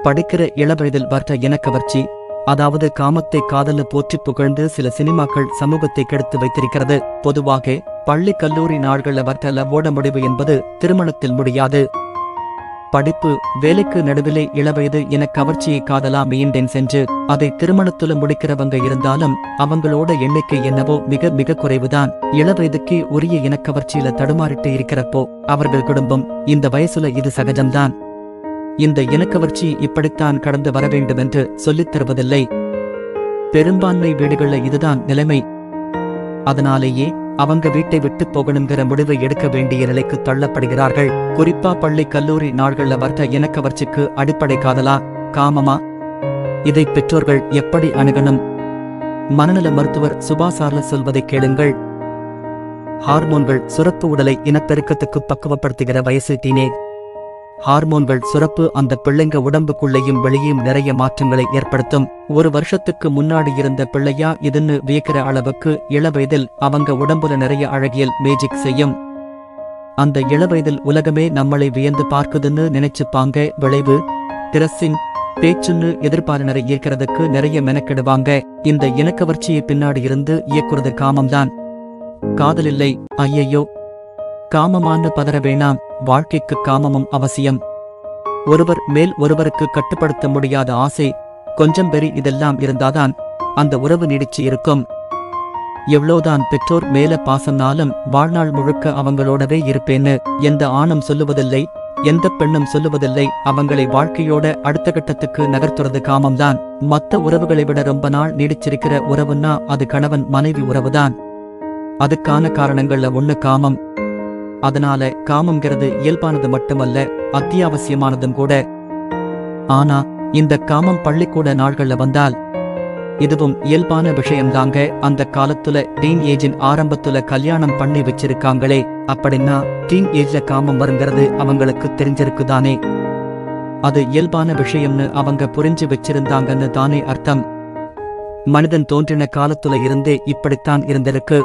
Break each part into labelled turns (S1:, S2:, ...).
S1: படிக்கிற இளவயதில் வர்ற இனக்கவர்ச்சி அதாவது காமத்தை காதல போற்றி புகழ்ந்து சில சினிமாக்கள் சமூகத்தை கெடுத்து வைத்திருக்கிறது பொதுவாக பள்ளி கல்லூரி நாள்கள்ல வர்ற ஓட முடிவு என்பது திருமணத்தில் முடியாது படிப்பு வேலைக்கு நடுவிலே இளவயது என கவர்ச்சியை காதலா மெயின்டெயின் சென்று அதை திருமணத்துல முடிக்கிறவங்க இருந்தாலும் அவங்களோட எண்ணிக்கை என்னவோ மிக மிக குறைவுதான் இளவயதுக்கே உரிய இனக்கவர்ச்சியில தடுமாறிட்டு இருக்கிறப்போ அவர்கள் குடும்பம் இந்த வயசுல இது சகஜம்தான் இந்த இனக்கவர்ச்சி இப்படித்தான் கடந்து வர வேண்டும் என்று சொல்லித் தருவதில்லை பெரும்பான்மை வீடுகள்ல இதுதான் நிலைமை அதனாலேயே அவங்க வீட்டை விட்டு போகணுங்கிற முடிவை எடுக்க வேண்டிய நிலைக்கு தள்ளப்படுகிறார்கள் குறிப்பா பள்ளி கல்லூரி நாள்கள்ல வர்ற இனக்கவர்ச்சிக்கு அடிப்படை காதலா காமமா இதை பெற்றோர்கள் எப்படி அணுகணும் மனநல மருத்துவர் சுபாசார்ல சொல்வதை கேளுங்கள் ஹார்மோன்கள் சுரப்பு உடலை இனப்பெருக்கத்துக்கு பக்குவப்படுத்துகிற வயசு டீனேஜ் ஹார்மோன்கள் சுரப்பு அந்த பிள்ளைங்க உடம்புக்குள்ளேயும் வெளியும் நிறைய மாற்றங்களை ஏற்படுத்தும் ஒரு வருஷத்துக்கு முன்னாடி இருந்த பிள்ளையா இதுன்னு வியக்கிற அளவுக்கு இளவயதில் அவங்க உடம்புல நிறைய அழகியல் மேஜிக் செய்யும் அந்த இளவயதில் உலகமே நம்மளை வியந்து பார்க்குதுன்னு நினைச்சுப்பாங்க விளைவு டிரஸ்ஸிங் பேச்சுன்னு எதிர்பாலினரை ஈர்க்கிறதுக்கு நிறைய மெனக்கெடுவாங்க இந்த இனக்கவர்ச்சியை பின்னாடி இருந்து இயக்குறது காமம்தான் காதலில்லை ஐயையோ காமமான்னு பதற வேணாம் வாழ்க்கைக்கு காமமும் அவசியம் ஒருவர் மேல் ஒருவருக்கு கட்டுப்படுத்த முடியாத ஆசை கொஞ்சம் பெரி இதெல்லாம் இருந்தாதான் அந்த உறவு நீடிச்சு இருக்கும் எவ்வளோதான் பெற்றோர் மேல பாசம்னாலும் வாழ்நாள் முழுக்க அவங்களோடவே இருப்பேன்னு எந்த ஆணும் சொல்லுவதில்லை எந்த பெண்ணும் சொல்லுவதில்லை அவங்களை வாழ்க்கையோட அடுத்த கட்டத்துக்கு நகர்த்துறது காமம்தான் மத்த உறவுகளை விட ரொம்ப நாள் நீடிச்சிருக்கிற உறவுன்னா அது கணவன் மனைவி உறவுதான் அதுக்கான காரணங்கள்ல ஒண்ணு காமம் அதனால காமம்ங்கிறது இயல்பானது மட்டுமல்ல அத்தியாவசியமானதும் கூட ஆனா இந்த காமம் பள்ளிக்கூட நாள்கள்ல வந்தால் இதுவும் இயல்பான விஷயம்தாங்க அந்த காலத்துல டீன் ஏஜின் ஆரம்பத்துல கல்யாணம் பண்ணி வச்சிருக்காங்களே அப்படின்னா டீன் ஏஜ்ல காமம் வருங்கிறது அவங்களுக்கு தெரிஞ்சிருக்குதானே அது இயல்பான விஷயம்னு அவங்க புரிஞ்சு வச்சிருந்தாங்கன்னு தானே அர்த்தம் மனிதன் தோன்றின காலத்துல இருந்தே இப்படித்தான் இருந்திருக்கு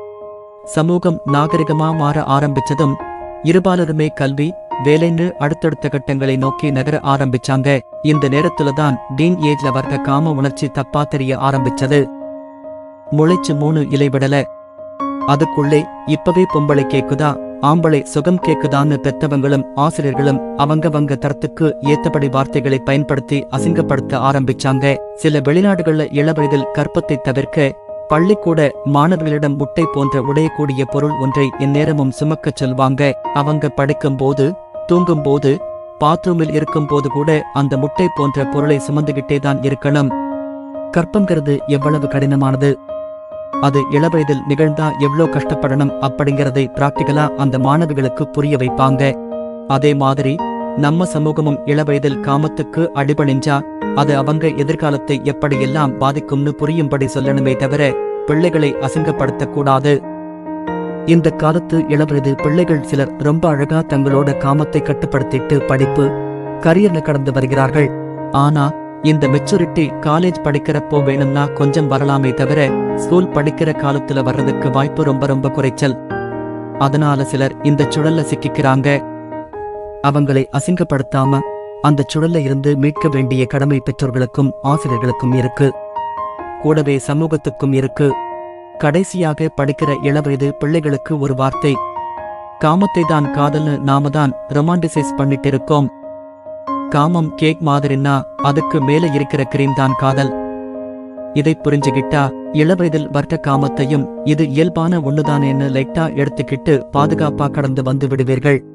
S1: சமூகம் நாகரிகமா மாற ஆரம்பிச்சதும் இருபாலருமே கல்வி வேலைன்னு அடுத்தடுத்த கட்டங்களை நோக்கி நகர ஆரம்பிச்சாங்க இந்த நேரத்துல தான் டீன் ஏஜ்ல வர்க்க காம உணர்ச்சி தப்பா தெரிய ஆரம்பிச்சது முளைச்சு மூணு இலை விடல அதுக்குள்ளே இப்பவே பொம்பளை கேக்குதா ஆம்பளை சுகம் கேக்குதான்னு பெத்தவங்களும் ஆசிரியர்களும் அவங்கவங்க தரத்துக்கு ஏத்தபடி வார்த்தைகளை பயன்படுத்தி அசிங்கப்படுத்த ஆரம்பிச்சாங்க சில வெளிநாடுகள்ல இளவயதில் கற்பத்தை தவிர்க்க பள்ளிக்கூட மாணவர்களிடம் முட்டை போன்ற உடையக்கூடிய பொருள் ஒன்றை எந்நேரமும் சுமக்கச் சொல்வாங்க அவங்க படிக்கும்போது தூங்கும்போது பாத்ரூமில் இருக்கும்போது கூட அந்த முட்டை போன்ற பொருளை சுமந்துகிட்டே தான் இருக்கணும் கற்பங்கிறது எவ்வளவு கடினமானது அது இளவயதில் நிகழ்ந்தா எவ்வளோ கஷ்டப்படணும் அப்படிங்கறதை பிராக்டிகலா அந்த மாணவிகளுக்கு புரிய வைப்பாங்க அதே மாதிரி நம்ம சமூகமும் இளவயதில் காமத்துக்கு அடிபணிஞ்சா அது அவங்க எதிர்காலத்தை எப்படியெல்லாம் பாதிக்கும்னு புரியும்படி சொல்லணுமே தவிர பிள்ளைகளை அசிங்கப்படுத்தக் கூடாது இந்த காலத்து இளவயது பிள்ளைகள் சிலர் ரொம்ப அழகா தங்களோட காமத்தை கட்டுப்படுத்திட்டு படிப்பு கரியர்ல கடந்து வருகிறார்கள் ஆனா இந்த மெச்சூரிட்டி காலேஜ் படிக்கிறப்போ வேணும்னா கொஞ்சம் வரலாமே தவிர ஸ்கூல் படிக்கிற காலத்துல வர்றதுக்கு வாய்ப்பு ரொம்ப ரொம்ப குறைச்சல் அதனால சிலர் இந்த சுழல்ல சிக்கிக்கிறாங்க அவங்களை அசிங்கப்படுத்தாம அந்த சுழல்ல இருந்து மீட்க வேண்டிய கடமை பெற்றோர்களுக்கும் ஆசிரியர்களுக்கும் இருக்கு கூடவே சமூகத்துக்கும் இருக்கு கடைசியாக படிக்கிற இளவயது பிள்ளைகளுக்கு ஒரு வார்த்தை காமத்தை தான் காதல்னு நாம தான் ரொமான்டிசைஸ் பண்ணிட்டு இருக்கோம் காமம் கேக் மாதிரின்னா அதுக்கு மேல இருக்கிற கிரீம் தான் காதல் இதை புரிஞ்சுகிட்டா இளவயதில் வர்க்க காமத்தையும் இது இயல்பான ஒண்ணுதானேன்னு லைட்டா எடுத்துக்கிட்டு பாதுகாப்பா கடந்து வந்து விடுவீர்கள்